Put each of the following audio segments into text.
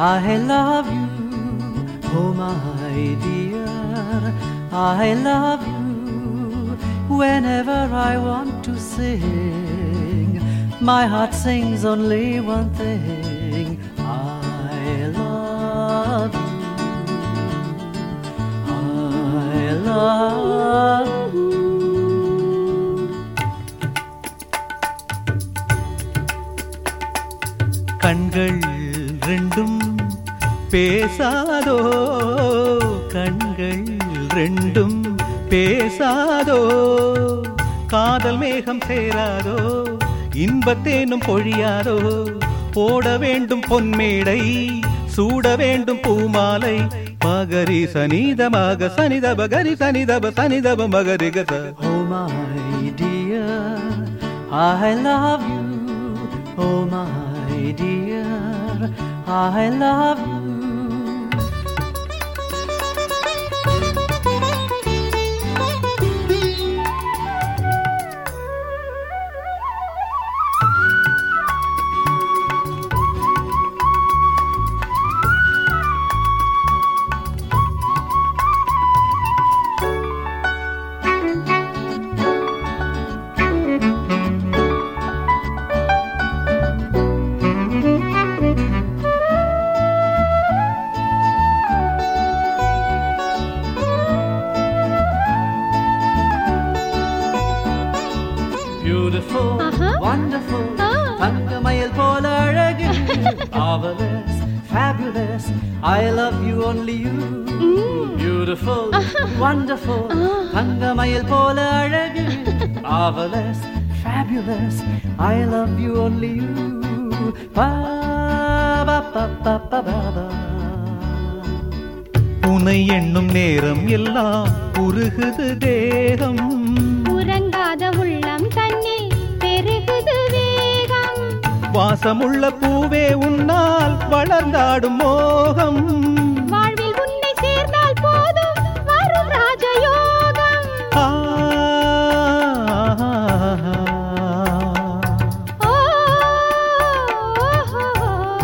I love you, oh my dear. I love you whenever I want to sing. My heart sings only one thing I love you. I love you. கண்கள் ரெண்டும் பேசாதோ கண்கள் ரெண்டும் பேசாதோ காதல் மேகம் சேராதோ இன்பத்தேனும் பொழியாதோ போட வேண்டும் பொன்மேடை சூட வேண்டும் பூமாலை மகரி சனிதமாக சனிதப கரி சனிதப சனிதப மகரி கத Oh my dear, I love you. Oh my dear, I love you. Beautiful, Uh-huh. wonderful, Ah. தங்கமயில் போல அழகு marvelous, fabulous, I love you only you. Beautiful, wonderful, தங்கமயில் போல அழகு marvelous, fabulous, I love you only you. Ba, ba, ba, ba, ba, ba, ba. உனை எண்ணும் நேரம் எல்லாம் உருகுது தேகம் உறங்காத உள்ளம் தன்னில் பெருகுது வேகம் வாசமுள்ள பூவே உன்னால் வளர்ந்தாடும் மோகம் வாழ்வில் உன்னை சேர்ந்தால் போதும் வரும் ராஜயோகம் ஆ, ஓ, ஓஹோ.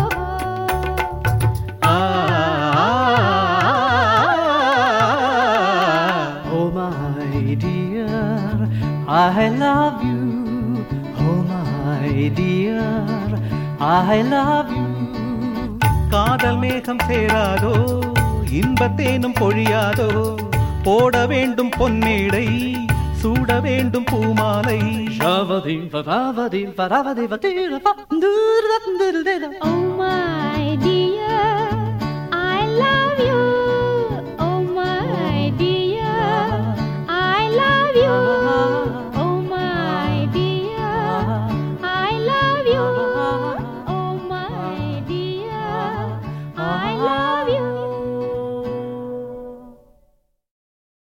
ஆ, Oh my dear, I love you. Oh my dear, I love you. காதல் மேகம் சேராதோ இன்பத்தேனும் பொழியாதோ போட வேண்டும் பொன்மேடை சூட வேண்டும் பூமாலை ஷவதி பராவதி பராவதி Oh my